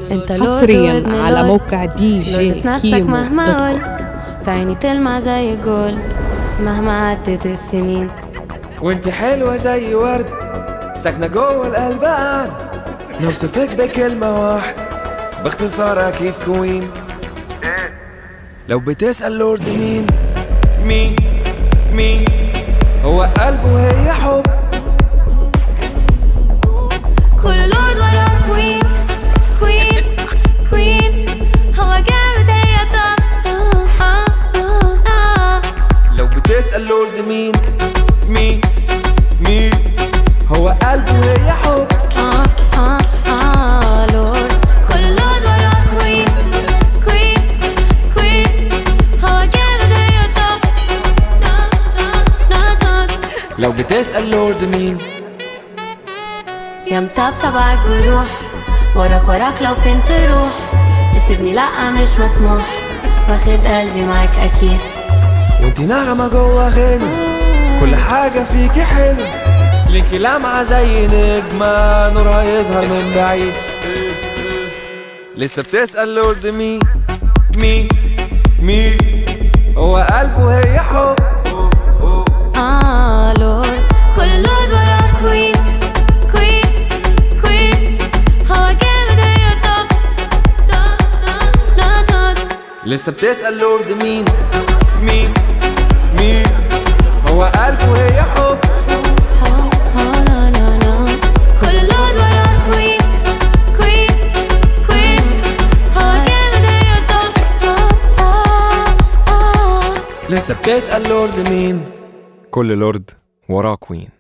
انت لورد حصريا وابن على لورد. موقع دي جي لورد في نفسك كيمو مهما دوت كوم. قلت في عيني تلمع زي الجولد مهما عدت السنين وانت حلوة زي ورد ساكنة جوه القلب قاعدة نوصفك بكلمة واحدة باختصار أكيد كوين لو بتسأل لورد مين مين مين هو قلب وهي حب كل لورد ورا كوين كوين كوين هو جامد هي طب آه، آه، آه. لو بتسأل لورد مين مين مين هو قلب وهي حب آه، آه، آه، لورد كل لورد ورا كوين كوين كوين هو جامد هي طب آه، آه، آه، آه. لو بتسأل لورد مين يا مطبطب عالجروح وراك وراك لو فين تروح تسيبني لأ مش مسموح واخد قلبي معاك أكيد وانتي نغمة جوه غنى كل حاجة فيكي حلو ليكي لمعة زي نجمة نورها يظهر من بعيد لسه بتسأل لورد مين مين مين هو قلبه وهي حب آه لورد كل لورد ورا كوين كوين كوين هو جامد هي طب طب طب طب طب لسه بتسأل لورد مين مين مين هو قلبه وهي حب آه، لا، لا، لا. كل لورد ورا كوين كوين كوين هو جامد هي طب طب طب آه. لسه بتسأل لورد مين كل لورد وراه كوين